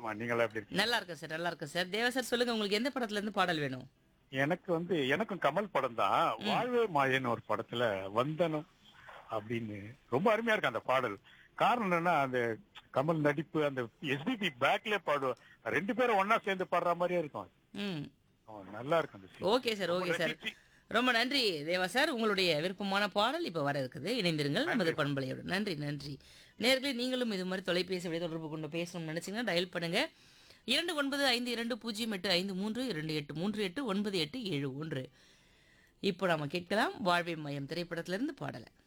இருக்கேம்மா நீங்களா எப்படி இருக்கீங்க நல்லா இருக்கேன் சார் நல்லா இருக்கேன் சார் தேவா சார் சொல்லுங்க உங்களுக்கு எந்த படத்துல இருந்து பாடல் வேணும் எனக்கு வந்து எனக்கும் கமல் படம் தான் வாழ்வே மாயன்னு ஒரு படத்துல வந்தனம் அப்படின்னு ரொம்ப அருமையா இருக்கு அந்த பாடல் காரணம் என்னன்னா அந்த கமல் நடிப்பு அந்த எஸ்பிபி பேக்ல பாடுவோம் ரெண்டு பேரும் ஒன்னா சேர்ந்து பாடுற மாதிரியே இருக்கும் ம் அவன் நல்லா இருக்கும் அந்த scene. Okay sir okay sir ரசிச்சு. ரொம்ப நன்றி தேவா சார் உங்களுடைய விருப்பமான பாடல் இப்போ வர இருக்குது இணைந்திருங்கள் நமது பண்பலையோடு நன்றி நன்றி நேர்களே நீங்களும் இது மாதிரி தொலைபேசி வழி தொடர்பு கொண்டு பேசணும்னு நினைச்சீங்கன்னா டயல் பண்ணுங்க இரண்டு ஒன்பது ஐந்து இரண்டு பூஜ்ஜியம் எட்டு ஐந்து மூன்று இரண்டு எட்டு மூன்று எட்டு ஒன்பது எட்டு ஏழு ஒன்று இப்போ நாம கேட்கலாம் வாழ்வை மையம் திரைப்படத்திலிருந்து பாடலை